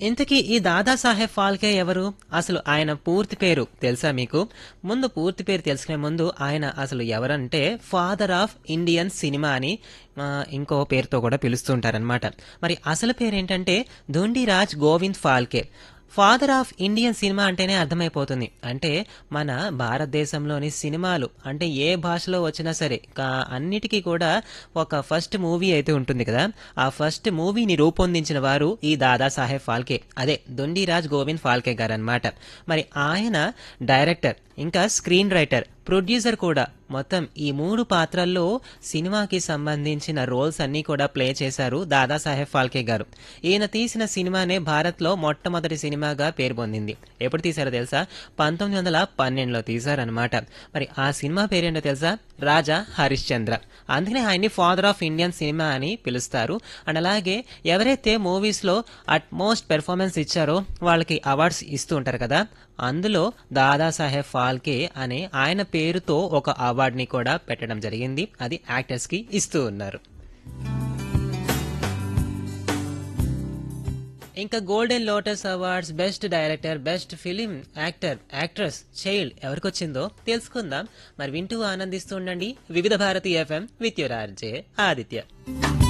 ఇంతకీ ఈ దాదాసాహెబ్ ఫాల్కే ఎవరు అసలు ఆయన పూర్తి పేరు తెలుసా మీకు ముందు పూర్తి పేరు తెలుసుకునే ముందు ఆయన అసలు ఎవరంటే ఫాదర్ ఆఫ్ ఇండియన్ సినిమా అని ఆ, ఇంకో పేరుతో కూడా పిలుస్తుంటారనమాట మరి అసలు పేరు ఏంటంటే Dhundiraj Govind Phalke father of Indian cinema అంటేనే అర్థమైపోతుంది అంటే మన భారతదేశంలోని సినిమాలు అంటే ఏ భాషలో వచ్చినా సరే కా- అన్నిటికీ కూడా ఒక ఫస్ట్ మూవీ అయితే ఉంటుంది కదా ఆ ఫస్ట్ మూవీని రూపొందించిన వారు ఈ దాదాసాహెబ్ ఫాల్కే అదే దొండిరాజ్ గోవింద్ ఫాల్కే గారు అనమాట మరి ఆయన డైరెక్టర్ ఇంకా స్క్రీన్ రైటర్ ప్రొడ్యూసర్ కూడా మొత్తం ఈ మూడు పాత్రల్లో సినిమాకి సంబంధించిన రోల్స్ అన్నీ కూడా ప్లే చేశారు దాదాసాహెబ్ ఫాల్కే గారు ఈయన తీసిన సినిమానే భారత్లో మొట్టమొదటి సినిమాగా పేరు పొందింది ఎప్పుడు తీశారో తెలుసా పంతొమ్మిది వందల పన్నెండులో తీశారనమాట మరి ఆ సినిమా పేరేంటో తెలుసా రాజా హరిశ్చంద్ర అందుకనే ఆయన్ని ఫాదర్ ఆఫ్ ఇండియన్ సినిమా అని పిలుస్తారు అండ్ అలాగే ఎవరైతే మూవీస్లో అట్ మోస్ట్ పెర్ఫార్మెన్స్ ఇచ్చారో వాళ్ళకి అవార్డ్స్ ఇస్తూ ఉంటారు కదా అందులో దాదాసాహెబ్ ఫాల్కే అనే ఆయన పేరుతో ఒక అవార్డుని కూడా పెట్టడం జరిగింది అది యాక్టర్స్ కి ఇస్తూ ఉన్నారు ఇంకా golden lotus awards best director best film actor actress child ఎవరికి వచ్చిందో తెలుసుకుందాం మరి వింటూ ఆనందిస్తూ ఉండండి Vividh Bharati FM with your RJ Aditya